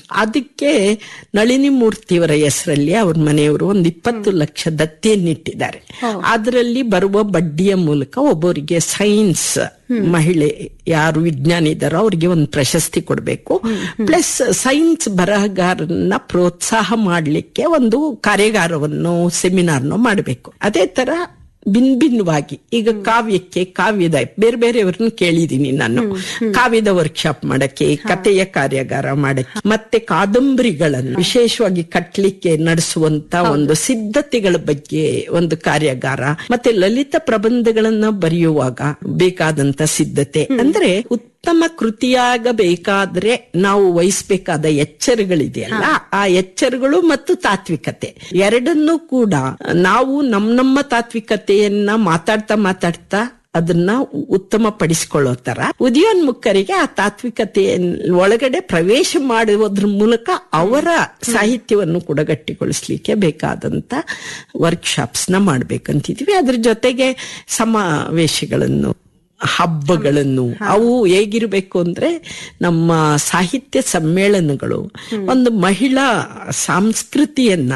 ಅದಕ್ಕೆ ನಳಿನಿ ಮೂರ್ತಿಯವರ ಹೆಸರಲ್ಲಿ ಅವ್ರ ಮನೆಯವರು ಒಂದು ಇಪ್ಪತ್ತು ಲಕ್ಷ ದತ್ತೆಯನ್ನಿಟ್ಟಿದ್ದಾರೆ ಅದರಲ್ಲಿ ಬರುವ ಬಡ್ಡಿಯ ಮೂಲಕ ಒಬ್ಬರಿಗೆ ಸೈನ್ಸ್ ಮಹಿಳೆ ಯಾರು ವಿಜ್ಞಾನಿ ಇದ್ದಾರೋ ಅವ್ರಿಗೆ ಒಂದು ಪ್ರಶಸ್ತಿ ಕೊಡಬೇಕು ಪ್ಲಸ್ ಸೈನ್ಸ್ ಬರಹಗಾರನ್ನ ಪ್ರೋತ್ಸಾಹ ಮಾಡಲಿಕ್ಕೆ ಒಂದು ಕಾರ್ಯಾಗಾರವನ್ನು ಸೆಮಿನಾರ್ನೋ ಮಾಡಬೇಕು ಅದೇ ತರ ಭಿನ್ ಭಿನ್ನವಾಗಿ ಈಗ ಕಾವ್ಯಕ್ಕೆ ಕಾವ್ಯದ ಬೇರೆ ಬೇರೆಯವ್ರನ್ನ ಕೇಳಿದೀನಿ ನಾನು ಕಾವ್ಯದ ವರ್ಕ್ಶಾಪ್ ಮಾಡಕ್ಕೆ ಕಥೆಯ ಕಾರ್ಯಾಗಾರ ಮಾಡಕ್ಕೆ ಮತ್ತೆ ಕಾದಂಬರಿಗಳನ್ನು ವಿಶೇಷವಾಗಿ ಕಟ್ಲಿಕ್ಕೆ ನಡೆಸುವಂತ ಒಂದು ಸಿದ್ಧತೆಗಳ ಬಗ್ಗೆ ಒಂದು ಕಾರ್ಯಾಗಾರ ಮತ್ತೆ ಲಲಿತ ಪ್ರಬಂಧಗಳನ್ನ ಬರೆಯುವಾಗ ಬೇಕಾದಂತ ಸಿದ್ಧತೆ ಅಂದ್ರೆ ಉತ್ತಮ ಕೃತಿಯಾಗಬೇಕಾದ್ರೆ ನಾವು ವಹಿಸ್ಬೇಕಾದ ಎಚ್ಚರಗಳಿದೆಯಲ್ಲ ಆ ಎಚ್ಚರಗಳು ಮತ್ತು ತಾತ್ವಿಕತೆ ಎರಡನ್ನೂ ಕೂಡ ನಾವು ನಮ್ ನಮ್ಮ ತಾತ್ವಿಕತೆಯನ್ನ ಮಾತಾಡ್ತಾ ಮಾತಾಡ್ತಾ ಅದನ್ನ ಉತ್ತಮ ಪಡಿಸ್ಕೊಳ್ಳೋ ತರ ಉದಯೋನ್ಮುಖರಿಗೆ ಆ ತಾತ್ವಿಕತೆಯ ಒಳಗಡೆ ಪ್ರವೇಶ ಮಾಡುವುದ್ರ ಮೂಲಕ ಅವರ ಸಾಹಿತ್ಯವನ್ನು ಕೂಡ ಗಟ್ಟಿಗೊಳಿಸ್ಲಿಕ್ಕೆ ಬೇಕಾದಂತ ವರ್ಕ್ಶಾಪ್ಸ್ ನ ಮಾಡ್ಬೇಕಂತಿದ್ವಿ ಅದ್ರ ಜೊತೆಗೆ ಸಮಾವೇಶಗಳನ್ನು ಹಬ್ಬಗಳನ್ನು ಅವು ಹೇಗಿರ್ಬೇಕು ಅಂದ್ರೆ ನಮ್ಮ ಸಾಹಿತ್ಯ ಸಮ್ಮೇಳನಗಳು ಒಂದು ಮಹಿಳಾ ಸಂಸ್ಕೃತಿಯನ್ನ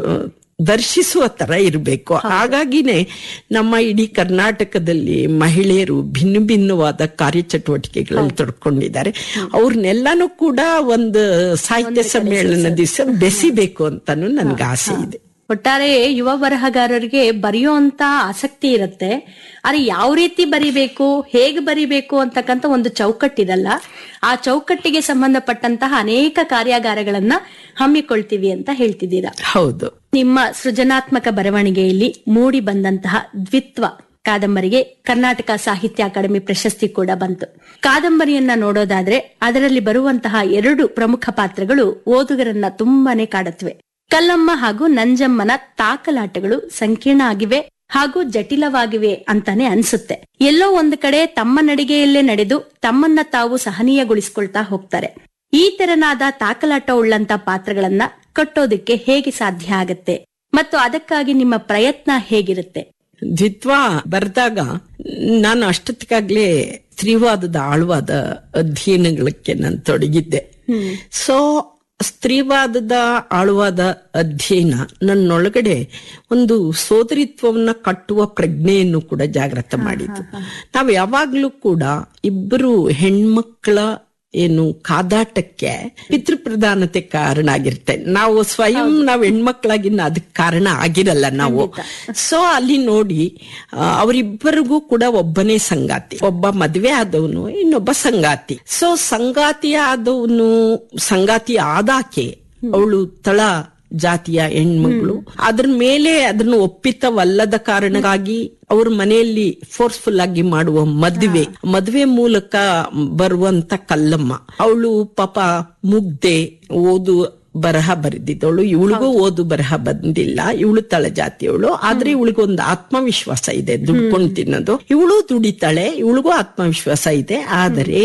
ದರ್ಶಿಸುವ ತರ ಇರಬೇಕು ಹಾಗಾಗಿನೇ ನಮ್ಮ ಇಡೀ ಕರ್ನಾಟಕದಲ್ಲಿ ಮಹಿಳೆಯರು ಭಿನ್ನ ಭಿನ್ನವಾದ ಕಾರ್ಯಚಟುವಟಿಕೆಗಳಲ್ಲಿ ತೊಡ್ಕೊಂಡಿದ್ದಾರೆ ಅವ್ರನ್ನೆಲ್ಲಾನು ಕೂಡ ಒಂದು ಸಾಹಿತ್ಯ ಸಮ್ಮೇಳನ ದಿವಸ ಬೆಸಿಬೇಕು ಅಂತಾನು ನನ್ಗೆ ಆಸೆ ಇದೆ ಒಟ್ಟಾರೆ ಯುವ ಬರಹಗಾರರಿಗೆ ಬರೆಯುವಂತ ಆಸಕ್ತಿ ಇರುತ್ತೆ ಆದ್ರೆ ಯಾವ ರೀತಿ ಬರಿಬೇಕು ಹೇಗೆ ಬರಿಬೇಕು ಅಂತಕ್ಕಂತ ಒಂದು ಚೌಕಟ್ಟಿದಲ್ಲ ಆ ಚೌಕಟ್ಟಿಗೆ ಸಂಬಂಧಪಟ್ಟಂತಹ ಅನೇಕ ಕಾರ್ಯಾಗಾರಗಳನ್ನ ಹಮ್ಮಿಕೊಳ್ತೀವಿ ಅಂತ ಹೇಳ್ತಿದ್ದೀರಾ ಹೌದು ನಿಮ್ಮ ಸೃಜನಾತ್ಮಕ ಬರವಣಿಗೆಯಲ್ಲಿ ಮೂಡಿ ಬಂದಂತಹ ದ್ವಿತ್ವ ಕಾದಂಬರಿಗೆ ಕರ್ನಾಟಕ ಸಾಹಿತ್ಯ ಅಕಾಡೆಮಿ ಪ್ರಶಸ್ತಿ ಕೂಡ ಬಂತು ಕಾದಂಬರಿಯನ್ನ ನೋಡೋದಾದ್ರೆ ಅದರಲ್ಲಿ ಬರುವಂತಹ ಎರಡು ಪ್ರಮುಖ ಪಾತ್ರಗಳು ಓದುಗರನ್ನ ತುಂಬಾನೇ ಕಾಡುತ್ತವೆ ಕಲ್ಲಮ್ಮ ಹಾಗೂ ನಂಜಮ್ಮನ ತಾಕಲಾಟಗಳು ಸಂಕೀರ್ಣ ಆಗಿವೆ ಹಾಗೂ ಜಟಿಲವಾಗಿವೆ ಅಂತಾನೆ ಅನ್ಸುತ್ತೆ ಎಲ್ಲೋ ಒಂದು ಕಡೆ ತಮ್ಮ ನಡಿಗೆಯಲ್ಲೇ ನಡೆದು ತಮ್ಮನ್ನ ತಾವು ಸಹನೀಯಗೊಳಿಸ್ಕೊಳ್ತಾ ಹೋಗ್ತಾರೆ ಈ ತೆರನಾದ ತಾಕಲಾಟ ಉಳ್ಳಂತ ಪಾತ್ರಗಳನ್ನ ಕಟ್ಟೋದಕ್ಕೆ ಹೇಗೆ ಸಾಧ್ಯ ಆಗತ್ತೆ ಮತ್ತು ಅದಕ್ಕಾಗಿ ನಿಮ್ಮ ಪ್ರಯತ್ನ ಹೇಗಿರುತ್ತೆ ದ್ವಿತ್ವ ಬರೆದಾಗ ನಾನು ಅಷ್ಟೊತ್ತಿಗಾಗ್ಲೇ ಸ್ತ್ರೀವಾದದ ಆಳವಾದ ಅಧ್ಯಯನಗಳಿಗೆ ನಾನು ತೊಡಗಿದ್ದೆ ಸೊ ಸ್ತ್ರೀವಾದದ ಆಳವಾದ ಅಧ್ಯಯನ ನನ್ನೊಳಗಡೆ ಒಂದು ಸೋದರಿತ್ವವನ್ನ ಕಟ್ಟುವ ಪ್ರಜ್ಞೆಯನ್ನು ಕೂಡ ಜಾಗೃತ ಮಾಡಿತು ನಾವು ಯಾವಾಗ್ಲೂ ಕೂಡ ಇಬ್ಬರು ಹೆಣ್ಮಕ್ಳ ಏನು ಕಾದಾಟಕ್ಕೆ ಪಿತೃಪ್ರಧಾನತೆ ಕಾರಣ ಆಗಿರುತ್ತೆ ನಾವು ಸ್ವಯಂ ನಾವು ಹೆಣ್ಮಕ್ಳಾಗಿ ಅದಕ್ಕೆ ಕಾರಣ ಆಗಿರಲ್ಲ ನಾವು ಸೊ ಅಲ್ಲಿ ನೋಡಿ ಅವರಿಬ್ಬರಿಗೂ ಕೂಡ ಒಬ್ಬನೇ ಸಂಗಾತಿ ಒಬ್ಬ ಮದ್ವೆ ಆದವನು ಇನ್ನೊಬ್ಬ ಸಂಗಾತಿ ಸೊ ಸಂಗಾತಿ ಆದವನು ಸಂಗಾತಿ ಆದಾಕೆ ಅವಳು ತಳ ಜಾತಿಯ ಹೆಣ್ಮಗಳು ಅದ್ರ ಮೇಲೆ ಅದನ್ನು ಒಪ್ಪಿತವಲ್ಲದ ಕಾರಣಕ್ಕಾಗಿ ಅವ್ರ ಮನೆಯಲ್ಲಿ ಫೋರ್ಸ್ಫುಲ್ ಆಗಿ ಮಾಡುವ ಮದುವೆ ಮದುವೆ ಮೂಲಕ ಬರುವಂತ ಕಲ್ಲಮ್ಮ ಅವಳು ಪಾಪ ಮುಗ್ದೆ ಓದು ಬರಹ ಬರೆದಿದ್ದವಳು ಇವಳಿಗೂ ಓದು ಬರಹ ಬಂದಿಲ್ಲ ಇವಳು ತಳಜಾತಿಯವಳು ಆದ್ರೆ ಇವಳಿಗೊಂದು ಆತ್ಮವಿಶ್ವಾಸ ಇದೆ ದುಡ್ಕೊಂಡು ತಿನ್ನೋದು ಇವಳು ದುಡಿತಾಳೆ ಇವಳಿಗೂ ಆತ್ಮವಿಶ್ವಾಸ ಇದೆ ಆದರೆ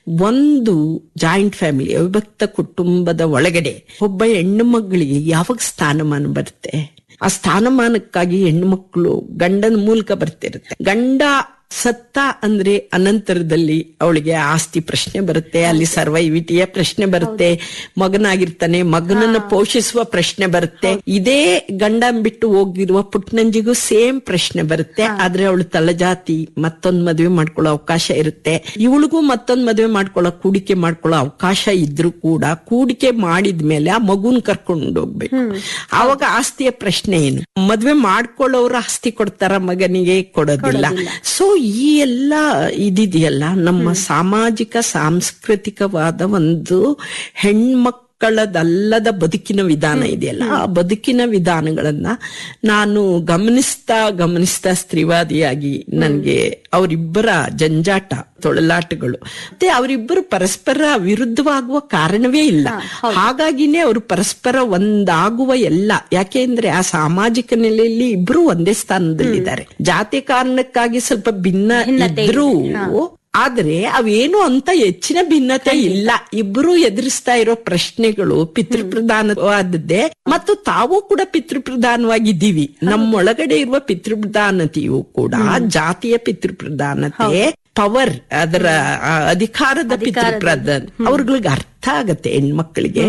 ಒಂದು ಜಾಯಿಂಟ್ ಫ್ಯಾಮಿಲಿ ಅವಿಭಕ್ತ ಕುಟುಂಬದ ಒಳಗಡೆ ಒಬ್ಬ ಹೆಣ್ಣು ಮಗಳಿಗೆ ಯಾವಾಗ ಸ್ಥಾನಮಾನ ಬರುತ್ತೆ ಆ ಸ್ಥಾನಮಾನಕ್ಕಾಗಿ ಹೆಣ್ಣು ಮಕ್ಕಳು ಗಂಡನ ಮೂಲಕ ಬರ್ತಿರುತ್ತೆ ಗಂಡ ಸತ್ತ ಅಂದ್ರೆ ಅನಂತರದಲ್ಲಿ ಅವಳಿಗೆ ಆಸ್ತಿ ಪ್ರಶ್ನೆ ಬರುತ್ತೆ ಅಲ್ಲಿ ಸರ್ವೈವಿಟಿಯ ಪ್ರಶ್ನೆ ಬರುತ್ತೆ ಮಗನಾಗಿರ್ತಾನೆ ಮಗನನ್ನ ಪೋಷಿಸುವ ಪ್ರಶ್ನೆ ಬರುತ್ತೆ ಇದೇ ಗಂಡ ಬಿಟ್ಟು ಹೋಗಿರುವ ಪುಟ್ನಂಜಿಗೂ ಸೇಮ್ ಪ್ರಶ್ನೆ ಬರುತ್ತೆ ಆದ್ರೆ ಅವಳು ತಳಜಾತಿ ಮತ್ತೊಂದ್ ಮದುವೆ ಮಾಡ್ಕೊಳ್ಳೋ ಅವಕಾಶ ಇರುತ್ತೆ ಇವಳಿಗೂ ಮತ್ತೊಂದ್ ಮದುವೆ ಮಾಡ್ಕೊಳ್ಳೋ ಕೂಡಿಕೆ ಮಾಡ್ಕೊಳ್ಳೋ ಅವಕಾಶ ಇದ್ರು ಕೂಡ ಕೂಡಿಕೆ ಮಾಡಿದ್ಮೇಲೆ ಆ ಮಗುನ್ ಕರ್ಕೊಂಡು ಹೋಗ್ಬೇಕು ಆವಾಗ ಆಸ್ತಿಯ ಪ್ರಶ್ನೆ ಏನು ಮದ್ವೆ ಮಾಡ್ಕೊಳ್ಳೋರು ಆಸ್ತಿ ಕೊಡ್ತಾರ ಮಗನಿಗೆ ಕೊಡೋದಿಲ್ಲ ಸೊ ಈ ಎಲ್ಲ ಇದಿದೆಯಲ್ಲ ನಮ್ಮ ಸಾಮಾಜಿಕ ಸಾಂಸ್ಕೃತಿಕವಾದ ಒಂದು ಹೆಣ್ಮಕ್ಕಳದಲ್ಲದ ಬದುಕಿನ ವಿಧಾನ ಇದೆಯಲ್ಲ ಆ ಬದುಕಿನ ವಿಧಾನಗಳನ್ನ ನಾನು ಗಮನಿಸ್ತಾ ಗಮನಿಸ್ತಾ ಸ್ತ್ರೀವಾದಿಯಾಗಿ ನನ್ಗೆ ಅವರಿಬ್ಬರ ಜಂಜಾಟ ತೊಳಲಾಟಗಳು ಮತ್ತೆ ಅವರಿಬ್ಬರು ಪರಸ್ಪರ ವಿರುದ್ಧವಾಗುವ ಕಾರಣವೇ ಇಲ್ಲ ಹಾಗಾಗಿನೇ ಅವರು ಪರಸ್ಪರ ಒಂದಾಗುವ ಎಲ್ಲ ಯಾಕೆಂದ್ರೆ ಆ ಸಾಮಾಜಿಕ ನೆಲೆಯಲ್ಲಿ ಇಬ್ರು ಒಂದೇ ಸ್ಥಾನದಲ್ಲಿದ್ದಾರೆ ಜಾತಿ ಕಾರಣಕ್ಕಾಗಿ ಸ್ವಲ್ಪ ಭಿನ್ನ ಇದ್ರೂ ಆದ್ರೆ ಅವೇನು ಅಂತ ಹೆಚ್ಚಿನ ಭಿನ್ನತೆ ಇಲ್ಲ ಇಬ್ರು ಎದುರಿಸ್ತಾ ಇರೋ ಪ್ರಶ್ನೆಗಳು ಪಿತೃಪ್ರಧಾನವಾದದ್ದೇ ಮತ್ತು ತಾವು ಕೂಡ ಪಿತೃಪ್ರಧಾನವಾಗಿದ್ದೀವಿ ನಮ್ಮೊಳಗಡೆ ಇರುವ ಪಿತೃಪ್ರಧಾನತೆಯು ಕೂಡ ಜಾತಿಯ ಪಿತೃಪ್ರಧಾನತೆ ಪವರ್ ಅದರ ಅಧಿಕಾರದ ಪಿತೃಪ್ರಧಾನ ಅವ್ರಗಳಿಗೆ ಅರ್ಥ ಆಗತ್ತೆ ಹೆಣ್ಮಕ್ಳಿಗೆ